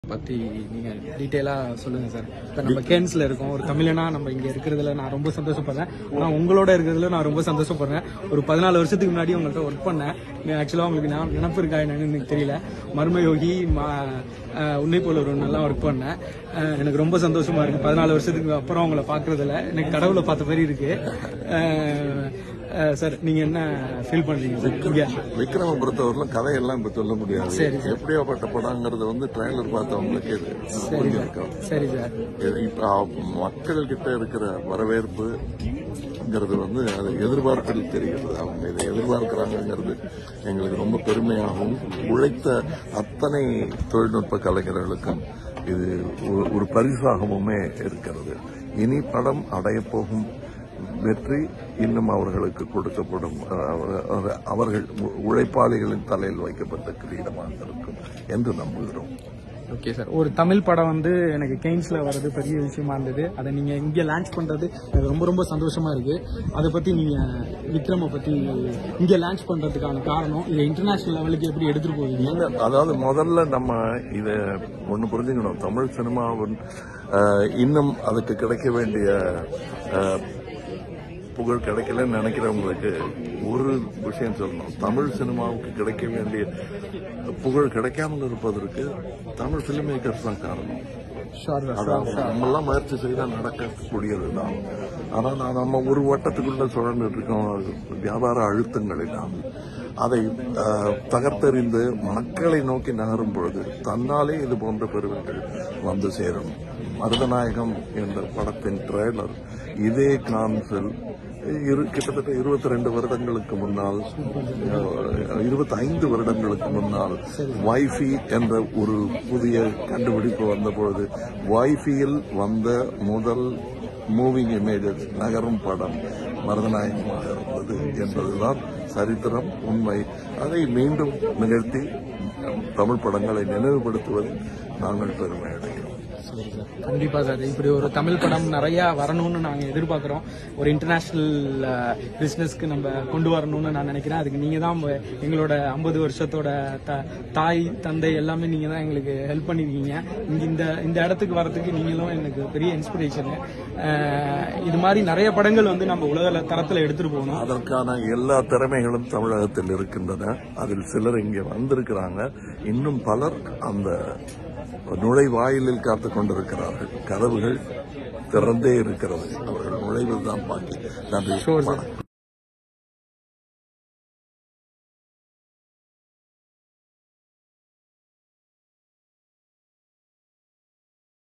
பற்றி நீங்கள் டீட்டெயிலாக சொல்லுங்கள் சார் இப்போ நம்ம கேன்ஸில் இருக்கோம் ஒரு தமிழனா நம்ம இங்கே இருக்கிறதுல நான் ரொம்ப சந்தோஷப்படுறேன் ஆனால் உங்களோட இருக்கிறதுல நான் ரொம்ப சந்தோஷப்படுறேன் ஒரு பதினாலு வருஷத்துக்கு முன்னாடி உங்கள்கிட்ட ஒர்க் பண்ணேன் ஆக்சுவலாக உங்களுக்கு நான் நினப்பு இருக்கா என்னன்னு எனக்கு தெரியல மர்மயோகி மா அஹ், உன்னை போல ஒரு நல்லா ஒர்க் பண்ணேன் அஹ், எனக்கு ரொம்ப சந்தோஷமா இருக்கு பதினாலு வருஷத்துக்கு அப்புறம் உங்களை பார்க்கறதுல எனக்கு கடவுளை பார்த்த மாதிரி இருக்கு அஹ், அஹ், சார் நீங்க என்ன ஃபீல் பண்றீங்க சார் இங்க விக்ரம பொறுத்தவரையிலும் கதையெல்லாம் இப்ப சொல்ல முடியாது சரி, எப்படியாப்பட்ட படங்கிறது வந்து ட்ரைலர் பார்த்தவங்களுக்கு இது சரி புரிஞ்சிருக்கும் சார் சரி சார் இது இப்ப மக்கள் கிட்ட இருக்கிற வரவேற்புங்கிறது வந்து அது எதிர்பார்ப்பில் தெரிகிறது அவங்க இதை எதிர்பார்க்கிறாங்கிறது எங்களுக்கு ரொம்ப பெருமையாகவும் உழைத்த அத்தனை தொழில்நுட்ப கலைஞர்களுக்கும் இது ஒரு- ஒரு பரிசாகவுமே இருக்கிறது இனி படம் அடையப் போகும் வெற்றி இன்னும் அவர்களுக்கு கொடுக்கப்படும் அஹ், அஹ், அவர்கள் உ- உழைப்பாளிகளின் தலையில் வைக்கப்பட்ட கிரீடமாக இருக்கும் என்று நம்புகிறோம் ஓகே சார் ஒரு தமிழ் படம் வந்து எனக்கு கெய்ன்ஸ்ல வர்றது பெரிய விஷயமா இருந்தது அதை நீங்க இங்க லான்ச் பண்றது எனக்கு ரொம்ப ரொம்ப சந்தோஷமா இருக்கு அதை பத்தி நீங்க விக்ரம பத்தி இங்க லான்ச் பண்றதுக்கான காரணம் இதை இன்டர்நேஷனல் லெவலுக்கு எப்படி எடுத்துட்டு போவீங்க இல்ல, அதாவது முதல்ல நம்ம இத ஒண்ணு புரிஞ்சுக்கணும் தமிழ் சினிமாவின் அஹ், இன்னும் அதுக்கு கிடைக்க வேண்டிய அஹ், புகழ் கிடைக்கலன்னு நினைக்கிறவங்களுக்கு ஒரு விஷயம் சொல்லணும் தமிழ் சினிமாவுக்கு கிடைக்க வேண்டிய புகழ் கிடைக்காமல் இருப்பதற்கு தமிழ் பிலிம் மேக்கர்ஸ் தான் காரணம் ஷோர் அதாவது நம்மெல்லாம் முயற்சி செய்தால் நடக்கக்கூடியதுதான் ஆனால் நான் நம்ம ஒரு வட்டத்துக்குள்ள சுழன்று இருக்கோம் வியாபார அழுத்தங்களினால் அதை அஹ், தகர்த்தெறிந்து மக்களை நோக்கி நகரும் பொழுது தன்னாலே இது போன்ற பெருமைகள் வந்து சேரும் மருதநாயகம் என்ற படத்தின் ட்ரெய்லர் இதே கான்சில் இரு கிட்டத்தட்ட இருபத்தி ரெண்டு வருடங்களுக்கு முன்னால் இருபத்தி ஐந்து வருடங்களுக்கு முன்னால் வைஃபி என்ற ஒரு புதிய கண்டுபிடிப்பு வந்த பொழுது வைஃபியில் வந்த முதல் மூவிங் இமேஜஸ் நகரும் படம் மருதநாயகமாக இருந்தது என்பதுதான் சரித்திரம் உண்மை அதை மீண்டும் நிகழ்த்தி தமிழ் படங்களை நினைவுபடுத்துவதில் நாங்கள் பெருமை அடைகிறோம் சரி சார் கண்டிப்பா சார் இப்படி ஒரு தமிழ் படம் நிறைய வரணும்னு நாங்க எதிர்பார்க்கிறோம் ஒரு இன்டர்நேஷனல் பிசினஸ்க்கு நம்ம கொண்டு வரணும்னு நான் நினைக்கிறேன் அதுக்கு நீங்க தான் உங்க- எங்களோட ஐம்பது வருஷத்தோட த- தாய் தந்தை எல்லாமே நீங்க தான் எங்களுக்கு ஹெல்ப் பண்ணிருக்கீங்க இங்க இந்த இந்த இடத்துக்கு வரதுக்கு நீங்களும் எனக்கு பெரிய இன்ஸ்பிரேஷன் இது மாதிரி நிறைய படங்கள் வந்து நம்ம உலக தரத்துல எடுத்துட்டு போகணும் அதற்கான எல்லா திறமைகளும் தமிழகத்தில் இருக்கின்றன அதில் சிலர் இங்கே வந்திருக்கிறாங்க இன்னும் பலர் அந்த நுழைவாயிலில் காத்துக் கொண்டிருக்கிறார்கள் கதவுகள் திறந்தே இருக்கிறது அவர்கள் நுழைவதுதான் பாக்கி நன்றி வணக்கம்